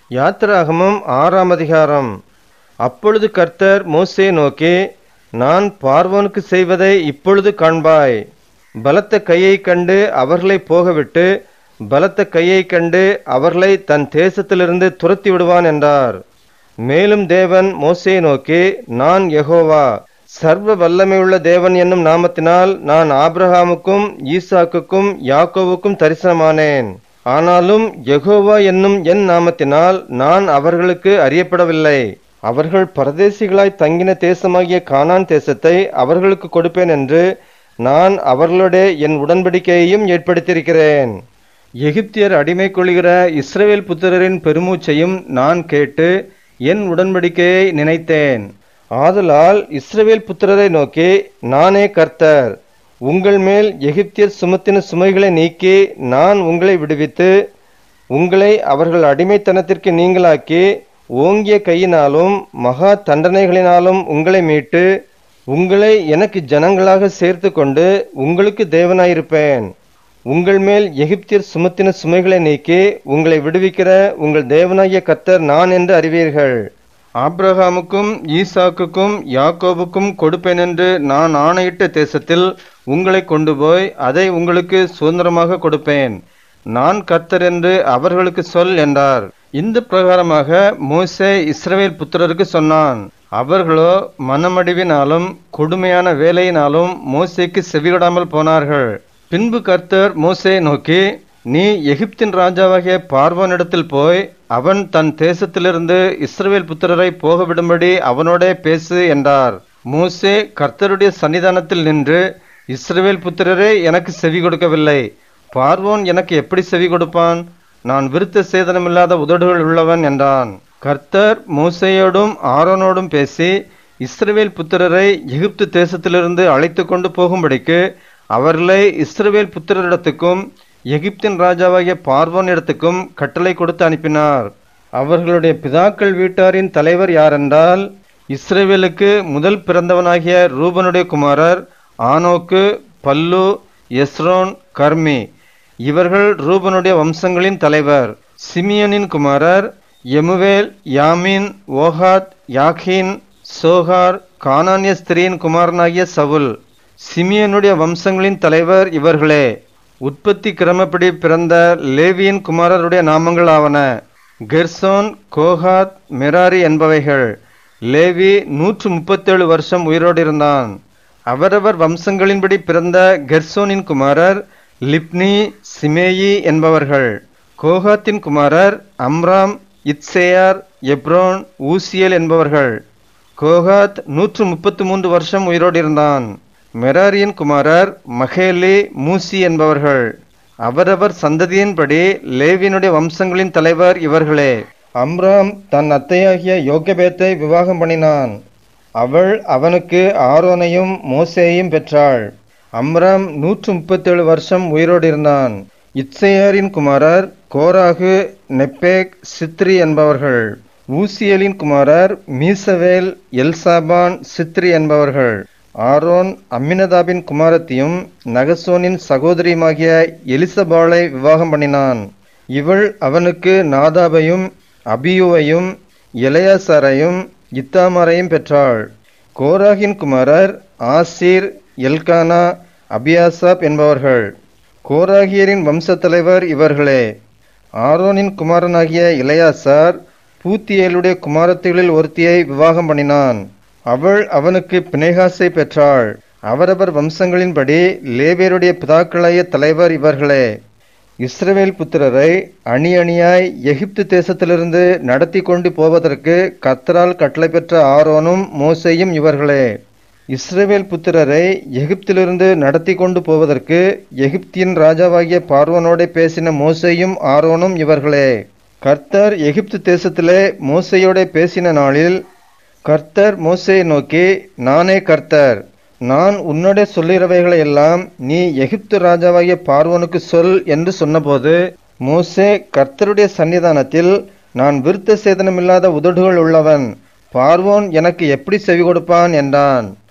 யாத்திராகமம் ஆறாம் அதிகாரம் அப்பொழுது கர்த்தர் மோசே நோக்கி நான் பார்வோனுக்கு செய்வதை இப்பொழுது காண்பாய் பலத்த கையை கண்டு அவர்களை போகவிட்டு பலத்த கையை கண்டு அவர்களை தன் தேசத்திலிருந்து துரத்தி விடுவான் என்றார் மேலும் தேவன் மோசே நோக்கி நான் யெகோவா சர்வ வல்லமையுள்ள தேவன் என்னும் நாமத்தினால் நான் ஆபிரகாமுக்கும் ஈசாக்குக்கும் யாக்கோவுக்கும் தரிசனமானேன் ஆனாலும் யெகோவா என்னும் என் நாமத்தினால் நான் அவர்களுக்கு அறியப்படவில்லை அவர்கள் பரதேசிகளாய் தங்கின தேசமாகிய கானான் தேசத்தை அவர்களுக்கு கொடுப்பேன் என்று நான் அவர்களுடைய என் உடன்படிக்கையையும் ஏற்படுத்தியிருக்கிறேன் எகிப்தியர் அடிமை கொள்கிற இஸ்ரவேல் புத்திரரின் பெருமூச்சையும் நான் கேட்டு என் உடன்படிக்கையை நினைத்தேன் ஆதலால் இஸ்ரவேல் புத்திரரை நோக்கி நானே கர்த்தர் உங்கள் மேல் எகிப்தியர் சுமத்தின சுமைகளை நீக்கி நான் உங்களை விடுவித்து உங்களை அவர்கள் அடிமைத்தனத்திற்கு நீங்களாக்கி ஓங்கிய கையினாலும் மகா தண்டனைகளினாலும் உங்களை மீட்டு உங்களை எனக்கு ஜனங்களாக சேர்த்து கொண்டு உங்களுக்கு தேவனாயிருப்பேன் உங்கள் மேல் எகிப்தியர் சுமத்தின சுமைகளை நீக்கி உங்களை விடுவிக்கிற உங்கள் தேவனாகிய கர்த்தர் நான் என்று அறிவீர்கள் ஆபிரகாமுக்கும் ஈசாக்குக்கும் யாக்கோபுக்கும் கொடுப்பேன் என்று நான் ஆணையிட்ட தேசத்தில் உங்களை கொண்டு போய் அதை உங்களுக்கு சுதந்திரமாக கொடுப்பேன் நான் கர்த்தர் என்று அவர்களுக்கு சொல் என்றார் இந்த பிரகாரமாக மோசே இஸ்ரவேல் புத்திரருக்கு சொன்னான் அவர்களோ மனமடிவினாலும் கொடுமையான வேலையினாலும் மோசேக்கு செவிகொடாமல் போனார்கள் பின்பு கர்த்தர் மோசே நோக்கி நீ எகிப்தின் ராஜாவாகிய பார்வோனிடத்தில் போய் அவன் தன் தேசத்திலிருந்து இஸ்ரவேல் புத்திரரை போகவிடும்படி அவனோடே பேசு என்றார் மோசே கர்த்தருடைய சன்னிதானத்தில் நின்று இஸ்ரவேல் புத்திரரே எனக்கு செவி கொடுக்கவில்லை பார்வோன் எனக்கு எப்படி செவி கொடுப்பான் நான் விருத்த சேதனமில்லாத உதடுகள் உள்ளவன் என்றான் கர்த்தர் மோசையோடும் ஆரோனோடும் பேசி இஸ்ரவேல் புத்திரரை எகிப்து தேசத்திலிருந்து அழைத்து கொண்டு போகும்படிக்கு அவர்களை இஸ்ரவேல் புத்திரரிடத்துக்கும் எகிப்தின் ராஜாவாகிய பார்வோன் இடத்துக்கும் கட்டளை கொடுத்து அனுப்பினார் அவர்களுடைய பிதாக்கள் வீட்டாரின் தலைவர் யாரென்றால் இஸ்ரேவேலுக்கு முதல் பிறந்தவனாகிய ரூபனுடைய குமாரர் ஆனோக்கு பல்லு எஸ்ரோன் கர்மி இவர்கள் ரூபனுடைய வம்சங்களின் தலைவர் சிமியனின் குமாரர் எமுவேல் யாமின் ஓஹாத் யாகின் சோகார் கானானிய ஸ்திரியின் குமாரனாகிய சவுல் சிமியனுடைய வம்சங்களின் தலைவர் இவர்களே உற்பத்தி கிரமப்படி பிறந்த லேவியின் குமாரருடைய நாமங்கள் ஆவன கெர்சோன் கோஹாத் மெராரி என்பவைகள் லேவி நூற்று முப்பத்தேழு வருஷம் உயிரோடு இருந்தான் அவரவர் வம்சங்களின்படி பிறந்த கெர்சோனின் குமாரர் லிப்னி சிமேயி என்பவர்கள் கோஹாத்தின் குமாரர் அம்ராம் இத்சேயார் எப்ரோன் ஊசியல் என்பவர்கள் கோஹாத் நூற்று முப்பத்து மூன்று வருஷம் உயிரோடு இருந்தான் மெராரியின் குமாரர் மகேலி மூசி என்பவர்கள் அவரவர் சந்ததியின்படி லேவியனுடைய வம்சங்களின் தலைவர் இவர்களே அம்ராம் தன் அத்தையாகிய யோகபேத்தை விவாகம் பண்ணினான் அவள் அவனுக்கு ஆரோனையும் மோசேயையும் பெற்றாள் அம்ராம் நூற்று முப்பத்தேழு வருஷம் உயிரோடு இருந்தான் இத்சேயாரின் குமாரர் கோராகு நெப்பேக் சித்ரி என்பவர்கள் ஊசியலின் குமாரர் மீசவேல் எல்சாபான் சித்ரி என்பவர்கள் ஆரோன் அம்மினதாபின் குமாரத்தையும் நகசோனின் சகோதரியுமாகிய எலிசபாளை விவாகம் பண்ணினான் இவள் அவனுக்கு நாதாபையும் அபியுவையும் எலையாசாரையும் இத்தாமாரையும் பெற்றாள் கோராகின் குமாரர் ஆசீர் எல்கானா அபியாசாப் என்பவர்கள் கோராகியரின் வம்சத் தலைவர் இவர்களே ஆரோனின் குமாரனாகிய இளையாசார் பூத்தியேலுடைய குமாரத்திகளில் ஒருத்தியை விவாகம் பண்ணினான் அவள் அவனுக்கு பினேகாசை பெற்றாள் அவரவர் வம்சங்களின்படி லேவியருடைய பிதாக்களாய தலைவர் இவர்களே இஸ்ரவேல் புத்திரரை அணி அணியாய் எகிப்து தேசத்திலிருந்து நடத்தி கொண்டு போவதற்கு கத்தரால் கட்டளை பெற்ற ஆரோனும் மோசையும் இவர்களே இஸ்ரவேல் புத்திரரை எகிப்திலிருந்து நடத்தி கொண்டு போவதற்கு எகிப்தியின் ராஜாவாகிய பார்வனோடே பேசின மோசையும் ஆரோனும் இவர்களே கர்த்தர் எகிப்து தேசத்திலே மோசையோட பேசின நாளில் கர்த்தர் மோசையை நோக்கி நானே கர்த்தர் நான் உன்னோட சொல்லுகிறவைகளை எல்லாம் நீ எகிப்து ராஜாவாகிய பார்வோனுக்கு சொல் என்று சொன்னபோது மோசே கர்த்தருடைய சன்னிதானத்தில் நான் விருத்த சேதனமில்லாத உதடுகள் உள்ளவன் பார்வோன் எனக்கு எப்படி செவி கொடுப்பான் என்றான்